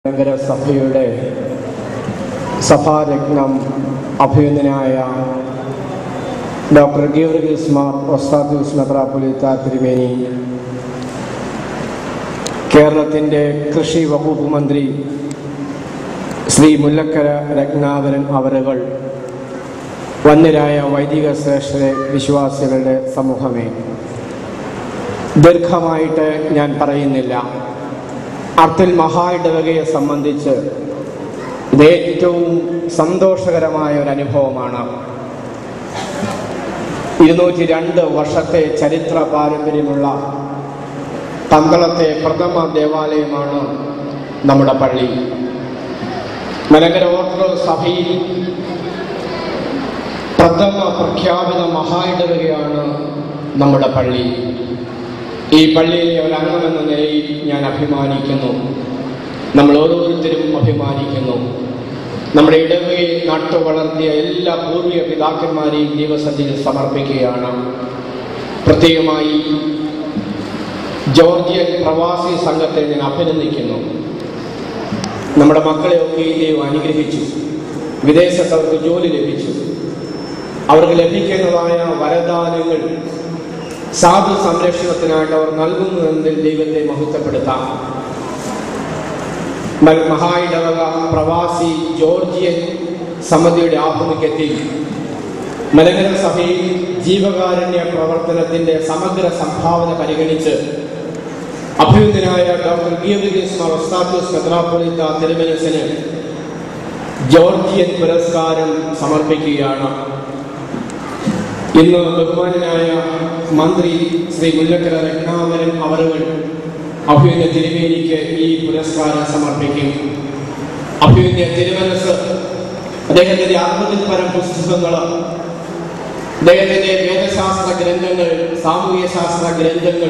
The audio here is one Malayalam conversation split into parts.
ഭയങ്കര സഭയുടെ സഭാരത്നം അഭിനന്ദനായ ഡോക്ടർ ഗീവർഗീസ് മാർ ഒസ്താദൂസ് മെത്രാപ്പൊലിത്ത തിരുമേനി കേരളത്തിൻ്റെ കൃഷി വകുപ്പ് മന്ത്രി ശ്രീ മുല്ലക്കര രത്നാകരൻ അവറുകൾ വന്യരായ വൈദിക ശ്രേഷ്ഠരെ വിശ്വാസികളുടെ സമൂഹമേ ദീർഘമായിട്ട് ഞാൻ പറയുന്നില്ല അർത്തിൽ മഹായിടവകയെ സംബന്ധിച്ച് ഇത് ഏറ്റവും സന്തോഷകരമായ ഒരു അനുഭവമാണ് ഇരുന്നൂറ്റി രണ്ട് വർഷത്തെ ചരിത്ര പാരമ്പര്യമുള്ള പന്തളത്തെ പ്രഥമ ദേവാലയമാണ് നമ്മുടെ പള്ളി മലങ്കര ഓർത്തഡോക്സ് സഭയിൽ പ്രഥമ പ്രഖ്യാപിത മഹായിടവകയാണ് നമ്മുടെ പള്ളി ഈ പള്ളിയിലെ ഒരു അംഗമെന്ന നിലയിൽ ഞാൻ അഭിമാനിക്കുന്നു നമ്മൾ ഓരോരുത്തരും അഭിമാനിക്കുന്നു നമ്മുടെ ഇടവകയിൽ നട്ടു വളർത്തിയ എല്ലാ പൂർവിക പിതാക്കന്മാരെയും ദൈവസന്നിധിയിൽ സമർപ്പിക്കുകയാണ് പ്രത്യേകമായി ജോർജിയൻ പ്രവാസി സംഘത്തെ ഞാൻ അഭിനന്ദിക്കുന്നു നമ്മുടെ മക്കളെയൊക്കെ ഈ ദൈവം അനുഗ്രഹിച്ചു വിദേശത്ത് അവർക്ക് ജോലി ലഭിച്ചു അവർക്ക് ലഭിക്കുന്നതായ വരദാനങ്ങൾ സാധു സംരക്ഷണത്തിനായിട്ട് അവർ നൽകുന്നതെന്നതിൽ ദൈവത്തെ മഹത്വപ്പെടുത്താം മൽ- മഹായിടവക പ്രവാസി ജോർജിയൻ സമിതിയുടെ ആഭിമുഖ്യത്തിൽ മലങ്കര സഭയിൽ ജീവകാരുണ്യ പ്രവർത്തനത്തിന്റെ സമഗ്ര സംഭാവന പരിഗണിച്ച് അഭിനന്ദനായ ഡോക്ടർ ഗീർഗീസ് മാർ ഒസ്താദോസ് മെത്രാപ്പൊലിത്ത തിരുമനസിന് ജോർജിയൻ പുരസ്കാരം സമർപ്പിക്കുകയാണ് ഇന്ന് ബഹുമാനായ മന്ത്രി ശ്രീ മുല്ലക്കര രത്നാകരൻ അവറുകൾ അഭ്യുന്ന തിരുമേനിക്ക് ഈ പുരസ്കാരം സമർപ്പിക്കും അഭ്യുന്ന തിരുമനസ് അദ്ദേഹത്തിന്റെ അറുപതിൽ പരം പുസ്തകങ്ങൾ അദ്ദേഹത്തിന്റെ വേദശാസ്ത്ര ഗ്രന്ഥങ്ങൾ സാമൂഹ്യ ശാസ്ത്ര ഗ്രന്ഥങ്ങൾ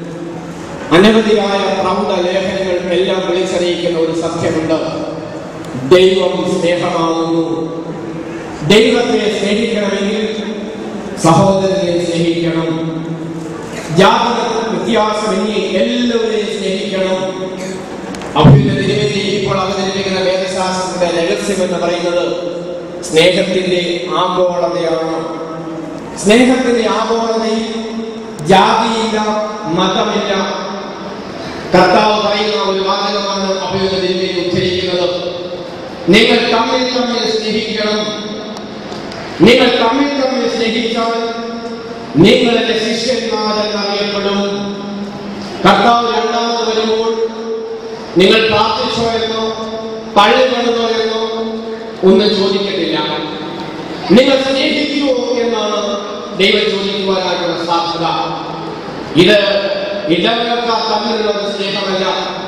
അനവധിയായ പ്രൗഢ ലേഖനങ്ങൾ എല്ലാം വിളിച്ചറിയിക്കുന്ന ഒരു സത്യമുണ്ട് ദൈവം സ്നേഹമാകുന്നു ദൈവത്തെ സ്നേഹിക്കണമെങ്കിൽ സഹോദരനെ സ്നേഹിക്കണം ജാതി വ്യത്യാസമെങ്കിൽ എല്ലാവരെയും സ്നേഹിക്കണം അഭ്യുന്നതിനെ ഇപ്പോൾ അവതരിപ്പിക്കുന്ന വേദശാസ്ത്രത്തിന്റെ രഹസ്യം എന്ന് പറയുന്നത് സ്നേഹത്തിന്റെ ആഗോളതയാണ് സ്നേഹത്തിന്റെ ആഗോളതയിൽ ജാതിയില്ല മതമില്ല കർത്താവ് പറയുന്ന ഒരു വാചകമാണ് അഭ്യുന്നതിനെ ഉദ്ധരിക്കുന്നത് നിങ്ങൾ തമ്മിൽ തമ്മിൽ സ്നേഹിക്കണം നിങ്ങൾ തമ്മിൽ തമ്മിൽ സ്നേഹിച്ചാൽ നിങ്ങൾ എന്റെ ശിഷ്യന്മാരെന്ന് അറിയപ്പെടും കർത്താവ് രണ്ടാമത് വരുമ്പോൾ നിങ്ങൾ പ്രാർത്ഥിച്ചോ എന്നോ പള്ളി പണിതോ എന്നോ ഒന്നും ചോദിക്കത്തില്ല നിങ്ങൾ സ്നേഹിക്കുമോ എന്നാണ് ദൈവം ചോദിക്കുവാനായിട്ടുള്ള സാധ്യത ഇത് ഇടവകക്കാർ തമ്മിലുള്ള ഒരു സ്നേഹമല്ല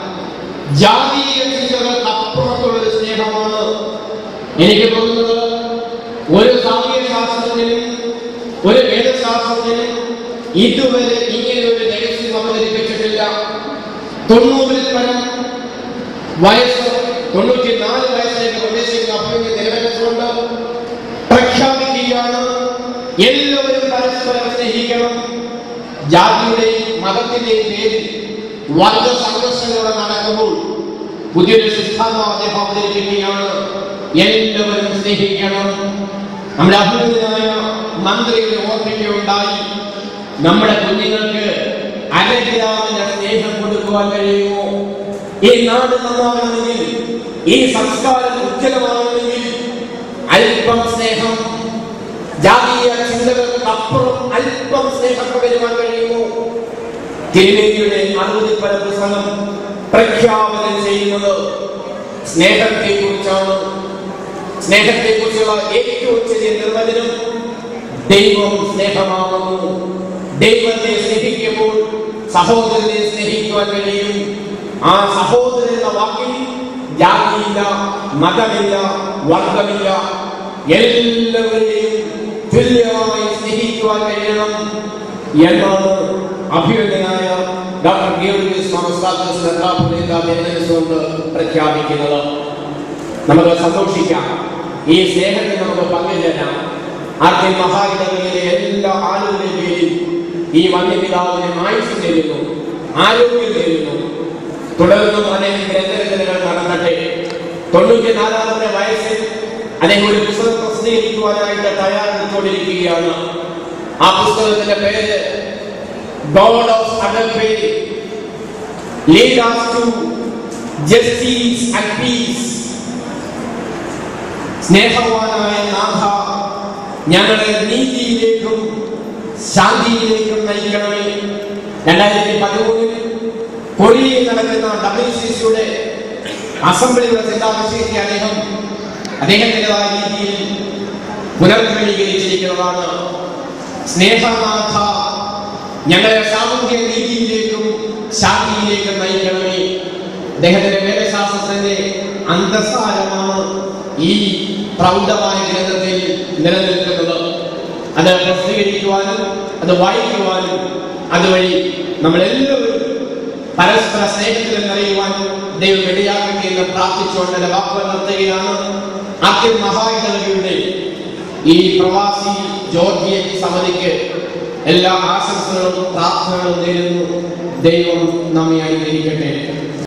ജാതീയ ചിന്തകൾക്ക് അപ്പുറത്തുള്ള ഒരു സ്നേഹമാണ് എനിക്ക് തോന്നുന്നത് ഒരു സാമൂഹ്യ ശാസ്ത്രജ്ഞനും ഒരു വേദശാസ്ത്രജ്ഞനും ഇതുവരെ ഇങ്ങനെ ഒരു രഹസ്യം അവതരിപ്പിച്ചിട്ടില്ല തൊണ്ണൂറിൽ പരം വയസ്സ് തൊണ്ണൂറ്റി നാല് വയസ്സിലേക്ക് പ്രവേശിക്കുന്ന അഭിമുഖ്യ നിലവിലുണ്ട് പ്രഖ്യാപിക്കുകയാണ് എല്ലാവരും പരസ്പരം സ്നേഹിക്കണം ജാതിയുടെയും മതത്തിന്റെയും പേരിൽ വർഗ സംഘർഷങ്ങളോടെ നടക്കുമ്പോൾ പുതിയൊരു സിദ്ധാന്തം അദ്ദേഹം അവതരിപ്പിക്കുകയാണ് എല്ലാവരും സ്നേഹിക്കണം നമ്മുടെ അഭിനന്ദനായ മന്ത്രിയുടെ ഓർമ്മിക്കുകയുണ്ടായി നമ്മുടെ കുഞ്ഞുങ്ങൾക്ക് അരഗ്രാമിന് സ്നേഹം കൊടുക്കുവാൻ കഴിയുമോ ഈ നാട് നന്നാകണമെങ്കിൽ ഈ സംസ്കാരം ഉജ്ജ്വലമാകണമെങ്കിൽ അല്പം സ്നേഹം ജാതീയ ചിന്തകൾക്ക് അപ്പുറം അല്പം സ്നേഹം പകരുവാൻ കഴിയുമോ തിരുവേദിയുടെ അറുപതിൽ പല പുസ്തകം പ്രഖ്യാപനം ചെയ്യുന്നത് സ്നേഹത്തെ കുറിച്ചാണ് സ്നേഹത്തെ കുറിച്ചുള്ള ഏറ്റവും ചെറിയ നിർവചനം ദൈവം സ്നേഹമാകുന്നു ദൈവത്തെ സ്നേഹിക്കുമ്പോൾ സഹോദരനെ സ്നേഹിക്കുവാൻ കഴിയും ആ സഹോദരൻ എന്ന വാക്കിൽ ജാതിയില്ല മതമില്ല വർഗമില്ല എല്ലാവരെയും തുല്യമായി സ്നേഹിക്കുവാൻ കഴിയണം എന്നാണ് അഭിനന്ദനായ ഡോക്ടർ ഗീവർഗീസ് മാമസ്താദോസ് മെത്രാപ്പൊലീത്ത തിരുനെൽസുകൊണ്ട് പ്രഖ്യാപിക്കുന്നത് നമുക്ക് സന്തോഷിക്കാം ഈ സ്നേഹത്തിൽ നമുക്ക് പങ്കുചേരാം ആദ്യം മഹായിടങ്ങളിലെ എല്ലാ ആളുകളുടെയും പേരിൽ ഈ വന്യപിതാവിനെ ആയുസ് നേരുന്നു ആരോഗ്യം നേരുന്നു തുടർന്നും അനേകം ഗ്രന്ഥരചനകൾ നടത്തട്ടെ തൊണ്ണൂറ്റി നാലാമത്തെ വയസ്സിൽ അദ്ദേഹം ഒരു പുസ്തകം പ്രസിദ്ധീകരിക്കുവാനായിട്ട് തയ്യാറെടുത്തുകൊണ്ടിരിക്കുകയാണ് ആ പുസ്തകത്തിന്റെ പേര് ഗോഡ് ഓഫ് അഡൽഫേ lead us to justice and peace സ്നേഹവാനായ നാഥ ഞങ്ങളെ നീതിയിലേക്കും ശാന്തിയിലേക്കും നയിക്കണമേ രണ്ടായിരത്തി പതിമൂന്നിൽ കൊറിയയിൽ നടക്കുന്ന ഡബ്ല്യു സി സിയുടെ അസംബ്ലിയുടെ ചിന്താവിഷയത്തെ അദ്ദേഹം അദ്ദേഹത്തിൻ്റെതായ രീതിയിൽ പുനർക്രമീകരിച്ചിരിക്കുന്നതാണ് സ്നേഹനാഥ ഞങ്ങളെ സാമൂഹ്യ നീതിയിലേക്കും ശാന്തിയിലേക്കും നയിക്കണമേ അദ്ദേഹത്തിന്റെ വേദശാസ്ത്രത്തിന്റെ അന്തസാരമാണ് ഈ പ്രൗഢമായ ഗ്രന്ഥത്തിൽ നിലനിൽക്കുന്നത് അത് പ്രസിദ്ധീകരിക്കുവാനും അത് വായിക്കുവാനും അതുവഴി നമ്മളെല്ലാവരും പരസ്പര സ്നേഹത്തിൽ നിറയുവാൻ ദൈവം ഇടയാക്കട്ടെ എന്ന് പ്രാർത്ഥിച്ചുകൊണ്ട് എന്റെ വാക്കുകൾ നിർത്തുകയാണ് ആദ്യം മഹായിടവകയുടെ ഈ പ്രവാസി ജോർജിയൻ സമിതിക്ക് എല്ലാ ആശംസകളും പ്രാർത്ഥനകളും നേരുന്നു ദൈവം നമ്മെ അനുഗ്രഹിക്കട്ടെ